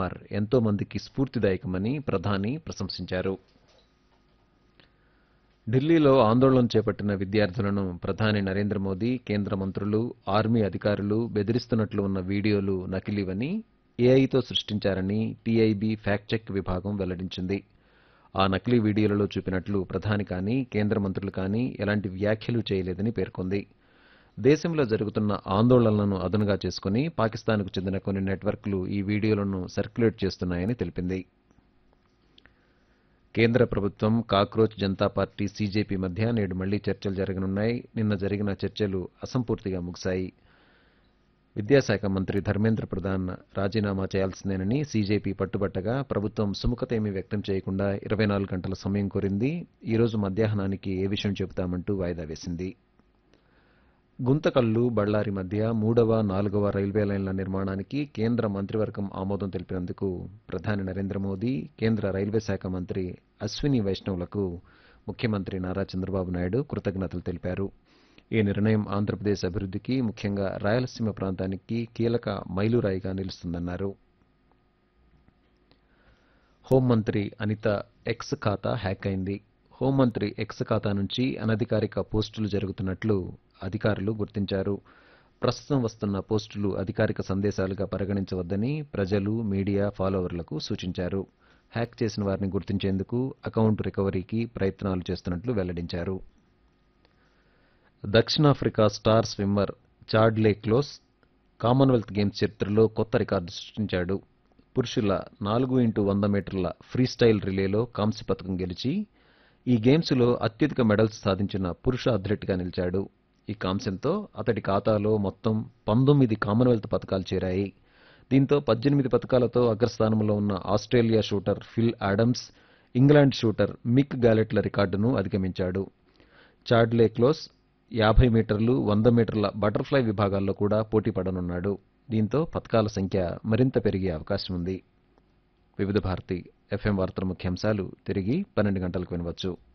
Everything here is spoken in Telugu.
కుమార్ ఎంతో మందికి స్ఫూర్తిదాయకమని ప్రధాని ప్రశంసించారు ఢిల్లీలో ఆందోళన చేపట్టిన విద్యార్థులను ప్రధాని నరేంద్ర మోదీ కేంద్ర మంత్రులు ఆర్మీ అధికారులు బెదిరిస్తున్నట్లు ఉన్న వీడియోలు నకిలీవని ఏఐతో సృష్టించారని టీఐబీ ఫ్యాక్ట్ చెక్ విభాగం వెల్లడించింది ఆ నకిలీ వీడియోలలో చూపినట్లు ప్రధాని కానీ కేంద్ర మంత్రులు కానీ ఎలాంటి వ్యాఖ్యలు చేయలేదని పేర్కొంది దేశంలో జరుగుతున్న ఆందోళనలను అదునుగా చేసుకుని పాకిస్తాన్కు చెందిన కొన్ని నెట్వర్క్లు ఈ వీడియోలను సర్క్యులేట్ చేస్తున్నాయని తెలిపింది కేంద్ర ప్రభుత్వం కాక్రోచ్ జనతా పార్టీ సీజేపీ మధ్య నేడు మళ్లీ చర్చలు జరగనున్నాయి నిన్న జరిగిన చర్చలు అసంపూర్తిగా ముగిశాయి విద్యాశాఖ మంత్రి ధర్మేంద్ర ప్రధాన్ రాజీనామా చేయాల్సిందేనని సీజేపీ పట్టుబట్టగా ప్రభుత్వం సుముఖత ఏమీ వ్యక్తం చేయకుండా ఇరవై నాలుగు గంటల సమయం కోరింది ఈ రోజు మధ్యాహ్నానికి ఏ విషయం చెబుతామంటూ వాయిదా వేసింది గుంతకల్లు బళ్ళారి మధ్య మూడవ నాలుగవ రైల్వే లైన్ల నిర్మాణానికి కేంద్ర మంత్రివర్గం ఆమోదం తెలిపినందుకు ప్రధాని నరేంద్ర మోదీ కేంద్ర రైల్వే శాఖ మంత్రి అశ్విని వైష్ణవులకు ముఖ్యమంత్రి నారా చంద్రబాబు నాయుడు కృతజ్ఞతలు తెలిపారు ఈ నిర్ణయం ఆంధ్రప్రదేశ్ అభివృద్ధికి ముఖ్యంగా రాయలసీమ ప్రాంతానికి కీలక మైలురాయిగా నిలుస్తుందన్నారు హోంమంత్రి అనిత ఎక్స్ ఖాతా హ్యాక్ అయింది హోంమంత్రి ఎక్స్ ఖాతా నుంచి అనధికారిక పోస్టులు జరుగుతున్నట్లు అధికారులు గుర్తించారు ప్రస్తుతం వస్తున్న పోస్టులు అధికారిక సందేశాలుగా పరిగణించవద్దని ప్రజలు మీడియా ఫాలోవర్లకు సూచించారు హ్యాక్ చేసిన వారిని గుర్తించేందుకు అకౌంట్ రికవరీకి ప్రయత్నాలు చేస్తున్నట్లు వెల్లడించారు దక్షిణాఫ్రికా star swimmer Chad le Clos Commonwealth Games చరిత్రలో కొత్త రికార్డు సృష్టించాడు పురుషుల నాలుగు ఇంటూ వంద మీటర్ల ఫ్రీస్టైల్ రిలేలో కాంస్య పథకం గెలిచి ఈ గేమ్స్లో అత్యధిక మెడల్స్ సాధించిన పురుష అథ్లెట్గా నిలిచాడు ఈ కాంస్యంతో అతడి ఖాతాలో మొత్తం పంతొమ్మిది కామన్వెల్త్ పథకాలు చేరాయి దీంతో పద్దెనిమిది పథకాలతో అగ్రస్థానంలో ఉన్న Australia shooter Phil Adams England shooter Mick గాలెట్ల రికార్డును అధిగమించాడు చార్డ్లే క్లోస్ యాభై మీటర్లు వంద మీటర్ల బటర్ఫ్లై విభాగాల్లో కూడా పోటీ పడనున్నాడు దీంతో పథకాల సంఖ్య మరింత పెరిగే అవకాశం ఉంది వివిధ భారతి ఎఫ్ఎం వార్తల ముఖ్యాంశాలు తిరిగి పన్నెండు గంటలకు వినవచ్చు